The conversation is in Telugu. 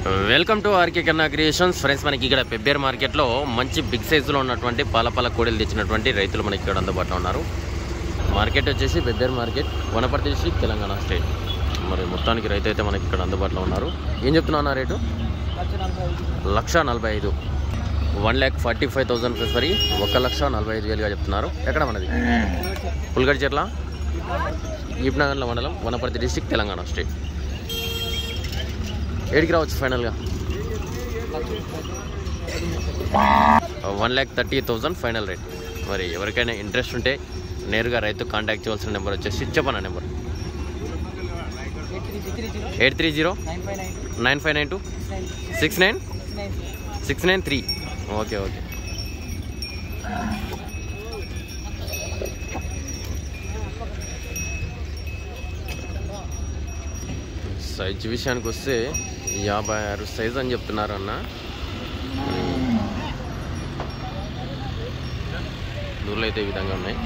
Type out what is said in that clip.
welcome to RK Kanna creations friends మనకి ఇక్కడ పెబ్బేర్ మార్కెట్లో మంచి బిగ్ సైజులో ఉన్నటువంటి పాల పాల కోడలు తెచ్చినటువంటి రైతులు మనకి ఇక్కడ అందుబాటులో ఉన్నారు మార్కెట్ వచ్చేసి Pebbair market Wanaparthy district Telangana state మరి మొత్తానికి రైతు అయితే మనకి ఇక్కడ అందుబాటులో ఉన్నారు ఏం చెప్తున్నా అన్న రేటు లక్ష నలభై ఐదు one lakh forty five thousand fifty ఒక లక్ష నలభై ఐదు వేలుగా చెప్తున్నారు ఎక్కడ మనది పుల్గడ్ చెట్ల ఈప్నగర్ల మండలం వనపర్తి డిస్ట్రిక్ట్ తెలంగాణ స్టేట్ ఏడికి రావచ్చు ఫైనల్గా one lakh thirty thousand final rate మరి ఎవరికైనా ఇంట్రెస్ట్ ఉంటే నేరుగా రైతు కాంటాక్ట్ చేయవలసిన నెంబర్ వచ్చేసి చెప్పన్న number eight three zero nine five nine two six nine six nine three okay okay size విషయానికి వస్తే యాభై ఆరు సైజ్ అని చెప్తున్నారు అన్న దూరలు అయితే ఈ విధంగా ఉన్నాయి